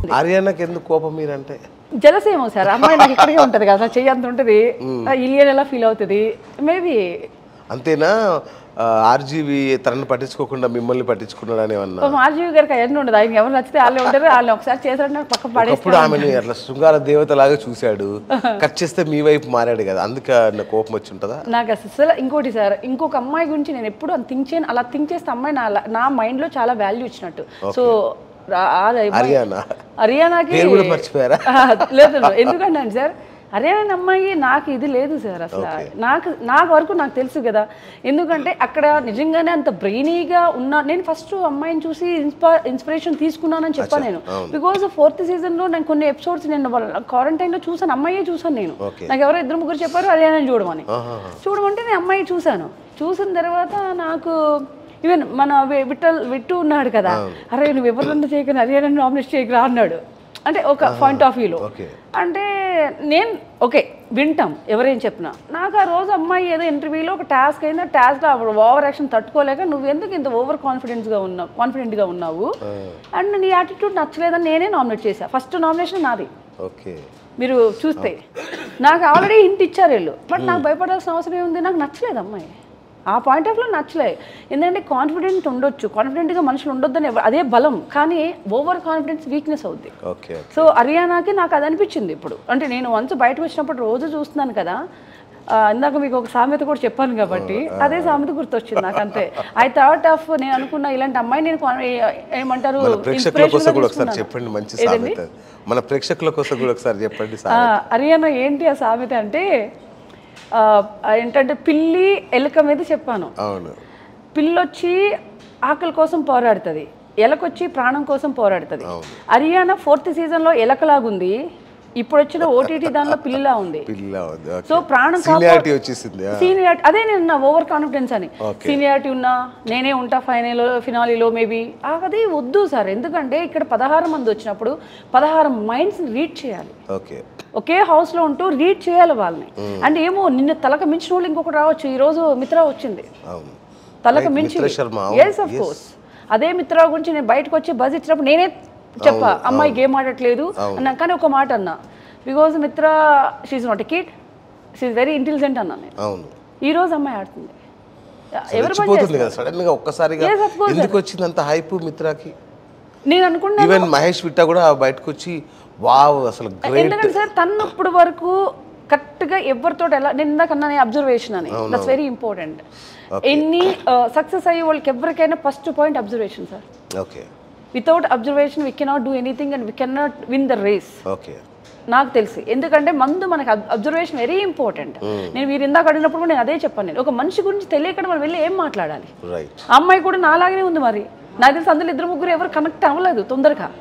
ఆర్యానాకి ఎందుకు కోపం మీరంటే జలసేమో సార్ అమ్మాయి నాకు ఇక్కడికే ఉంటుంది కదా చెయ్యి అంత ఉంటుంది ఇలియన్ ఎలా ఫీల్ అవుతుంది మేబీ అంతేనా ఆర్జీవి తనని పట్టించుకోకుండా మిమ్మల్ని పట్టించుకున్నాడని ఏమన్నా ఆర్జీవి గారికి అవన్నీ ఉండదు ఆయన ఎవరు నచ్చితే వాళ్ళే ఉంటారు వాళ్ళని ఒకసారి చేశారంటే పక్క పడేసి ఒకప్పుడు ఆమెని అట్లా శృంగార దేవత లాగా చూశాడు కట్ చేస్తే మీ వైపు మారాడు కదా అందుకే నా కోపం వచ్చి ఉంటుందా నాకు అసలు ఇంకోటి సార్ ఇంకొక అమ్మాయి గురించి నేను ఎప్పుడు అంత థింక్ చేయను అలా థింక్ చేస్తే అమ్మాయి నా నా మైండ్లో చాలా వాల్యూ ఇచ్చినట్టు సో హర్యానా హర్యానాకి పేరు కూడా మర్చిపోయారా ఆ, లేదు లేదు. ఎందుకంటే సార్ హర్యానా అమ్మాయి నాకు ఇది లేదు సార్ అసలు నాకు నాకు వరకు నాకు తెలుసు కదా ఎందుకంటే అక్కడ నిజంగానే అంత బ్రెయినీగా ఉన్న నేను ఫస్ట్ అమ్మాయిని చూసి ఇన్స్పా ఇన్స్పిరేషన్ తీసుకున్నానని చెప్పాను నేను బికాజ్ ఫోర్త్ సీజన్లో నేను కొన్ని ఎపిసోడ్స్ నేను క్వారంటైన్లో చూసాను అమ్మాయే చూసాను నేను Okay. నాకు ఎవరో ఇద్దరు ముగ్గురు చెప్పారు హర్యానా చూడమని చూడమంటే నేను అమ్మాయి చూశాను చూసిన తర్వాత నాకు ఈవెన్ మన వి- విఠల్ విట్టు ఉన్నాడు కదా అరే నువ్వు ఎవరినన్నా చేయకని హర్యానా నామినేట్ చేయకరా అన్నాడు అంటే ఒక పాయింట్ ఆఫ్ వ్యూలో ఓకే అంటే నేను ఓకే వింటాం ఎవరేం చెప్పినా నాకు ఆ రోజు అమ్మాయి ఏదో ఇంటర్వ్యూలో ఒక టాస్క్ అయింది ఆ టాస్క్ అప్పుడు ఓవర్ యాక్షన్ తట్టుకోలేక నువ్వు ఎందుకు ఇంత ఓవర్ కాన్ఫిడెన్స్గా ఉన్నావు కాన్ఫిడెంట్గా ఉన్నావు అండ్ నీ యాటిట్యూడ్ నచ్చలేదని నేనే నామినేట్ చేశాను ఫస్ట్ నామినేషన్ నాది ఓకే మీరు చూస్తే నాకు ఆల్రెడీ ఇంటి ఇచ్చారు వీళ్ళు బట్ నాకు భయపడాల్సిన అవసరం ఏముంది నాకు నచ్చలేదు అమ్మాయి ఆ పాయింట్ ఆఫ్ లో నచ్చలే ఎందుకంటే కాన్ఫిడెంట్ ఉండొచ్చు కాన్ఫిడెంట్గా మనుషులు ఉండొద్దని ఎవ- అదే బలం కానీ ఓవర్ కాన్ఫిడెన్స్ వీక్నెస్ అవుద్ది ఓకే సో హర్యానాకి నాకు అది అనిపించింది ఇప్పుడు అంటే నేను వన్స్ బయటకు వచ్చినప్పుడు రోజు చూస్తున్నాను కదా ఆ, ఇందాక మీకు ఒక సామెత కూడా చెప్పాను కాబట్టి అదే సామెత గుర్తొచ్చింది నాకు అంతే ఐ థాట్ ఆఫ్ నేను అనుకున్న ఇలాంటి అమ్మాయి నేను con- ఏ- ఏమంటారు మన ప్రేక్షకుల inspiration కోసం గా కూడా ఒకసారి తీసుకున్నాను. చెప్పండి మంచి సామెత మన ప్రేక్షకుల కోసం కూడా ఒకసారి చెప్పండి ఆ, సామెత హర్యానా ఏంటి ఆ సామెత అంటే ఆ, ఏంటంటే పిల్లి ఎలుక మీద చెప్పాను అవును పిల్లొచ్చి ఆకలి కోసం పోరాడుతుంది ఎలకొచ్చి ప్రాణం కోసం పోరాడుతుంది హర్యానా ఫోర్త్ సీజన్లో ఎలకలాగుంది ఇప్పుడు వచ్చిన ఓటీటీ దానిలో పిల్లిలా ఉంది పిల్ల ఉంది సో ప్రాణం సీనియారిటీ వచ్చేసింది ఆ, సీనియారిటీ అదే నేను ఓవర్ కాన్ఫిడెన్స్ అని సీనియారిటీ ఉన్నా నేనే ఉంటా ఫైనల్ ఫినాలీలో మేబీ అది వద్దు సార్ ఎందుకంటే ఇక్కడ పదహారు మంది వచ్చినప్పుడు పదహారు మైండ్స్ని రీడ్ చేయాలి ఓకే ఒకే house లో ఉంటూ రీడ్ చేయాలి వాళ్ళని అండ్ ఏమో నిన్న తలక మించిన వాళ్ళు ఇంకొకటి రావచ్చు ఈ రోజు మిత్ర వచ్చింది అవును తలకు Right, మించి మిత్ర శర్మ, అవును. ఎస్ ఆఫ్ కోర్స్ అదే మిత్ర గురించి నేను బయటకు వచ్చి బజ్ ఇచ్చినప్పుడు నేనే చెప్పా అమ్మాయి గేమ్ ఆడట్లేదు అన్నా కానీ ఒక మాట అన్నా because Mitra she's not a kid she's very intelligent అన్నా నేను అవును ఈ రోజు అమ్మాయి ఆడుతుంది ఎవరు పని రెచ్చిపోతుంది కదా సడన్ గా ఒక్కసారిగా Yes, of course, ఎందుకు వచ్చింది అంత హైప్ మిత్రాకి నేను అనుకున్నా ఈవెన్ మహేష్ విట్టా కూడా బయటకు వచ్చి వావ్ అసలు గ్రేట్ ఎందుకంటే సార్ తను ఇప్పుడు వరకు కరెక్ట్గా ఎవరితో ఎలా నేను ఇందాక అన్నా అబ్జర్వేషన్ అని దట్స్ వెరీ ఇంపార్టెంట్ ఎన్ని సక్సెస్ అయ్యే వాళ్ళకి ఎవరికైనా first point observation sir okay without observation we cannot do anything and we cannot win the race okay నాకు తెలిసి ఎందుకంటే మందు మనకి అబ్జర్వేషన్ వెరీ ఇంపార్టెంట్ నేను మీరు ఇందాక అడిగినప్పుడు కూడా నేను అదే చెప్పాను నేను ఒక మనిషి గురించి తెలియక మనం వెళ్ళి ఏం మాట్లాడాలి రైట్ ఆ అమ్మాయి కూడా నాలాగనే ఉంది మరి నాకు తెలిసి అందులో ఇద్దరు ముగ్గురు ఎవరు కనెక్ట్ అవ్వలేదు తొందరగా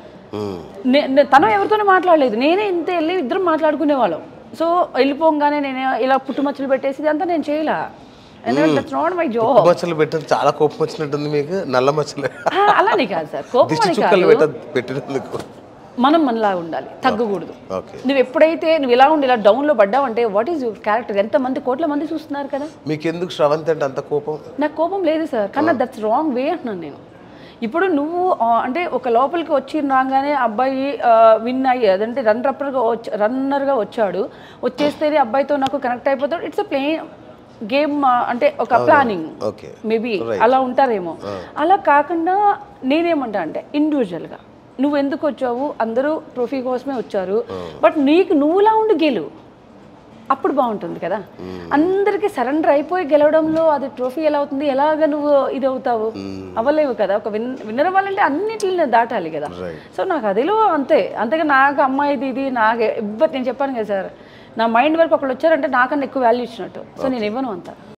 నే- నే- తను ఎవరితోనే మాట్లాడలేదు నేనే ఇంత వెళ్ళి ఇద్దరు మాట్లాడుకునే వాళ్ళం సో వెళ్ళిపోగానే నేను ఇలా పుట్టుమచ్చలు పెట్టేసి ఇదంతా నేను చేయలే ఎందుకంటే దట్స్ నాట్ మై జాబ్ మచ్చలు పెట్టిన చాలా కోపం వచ్చినట్టుంది మీకు నల్ల మచ్చలు అలానే కాదు సార్ కోపం దిష్టి అని చుక్కలు కాదు పెట్ట పెట్టినందుకు మనం మనలా ఉండాలి తగ్గకూడదు ఓకే నువ్వు ఎప్పుడైతే నువ్వు ఇలా ఉండి ఇలా డౌన్లో పడ్డావంటే వాట్ ఈస్ యువర్ క్యారెక్టర్ ఎంతమంది కోట్ల మంది చూస్తున్నారు కదా మీకు ఎందుకు శ్రవంత్ అంటే అంత కోపం నాకు కోపం లేదు సార్ కానీ దట్స్ రాంగ్ వే అంటున్నాను నేను ఇప్పుడు నువ్వు ఆ, అంటే ఒక లోపలికి వచ్చి రాగానే అబ్బాయి విన్ అయ్యి అదంటే రన్నర్గా వచ్చి రన్నర్గా వచ్చాడు వచ్చేస్తేనే అబ్బాయితో నాకు కనెక్ట్ అయిపోతాడు ఇట్స్ అ ప్లే గేమ్ అంటే ఒక ప్లానింగ్ ఓకే మేబీ అలా ఉంటారేమో అలా కాకుండా నేనేమంటా అంటే ఇండివిజువల్గా నువ్వు ఎందుకు వచ్చావు అందరూ ట్రోఫీ కోసమే వచ్చారు బట్ నీకు నువ్వులా ఉండి గెలు అప్పుడు బాగుంటుంది కదా అందరికీ సరెండర్ అయిపోయి గెలవడంలో అది ట్రోఫీ ఎలా అవుతుంది ఎలాగ నువ్వు ఇది అవుతావు అవ్వలేవు కదా ఒక విన్ విన్నర్ అవ్వాలంటే అన్నిటిని దాటాలి కదా Right. సో నాకు అదిలో అంతే అంతేగా నాకు అమ్మాయిది ఇది నాకు ఎవ్వరు నేను చెప్పాను కదా సార్ నా మైండ్ వరకు ఒకళ్ళు వచ్చారంటే నాకన్నా ఎక్కువ వాల్యూ ఇచ్చినట్టు సో నేను ఇవ్వను అంత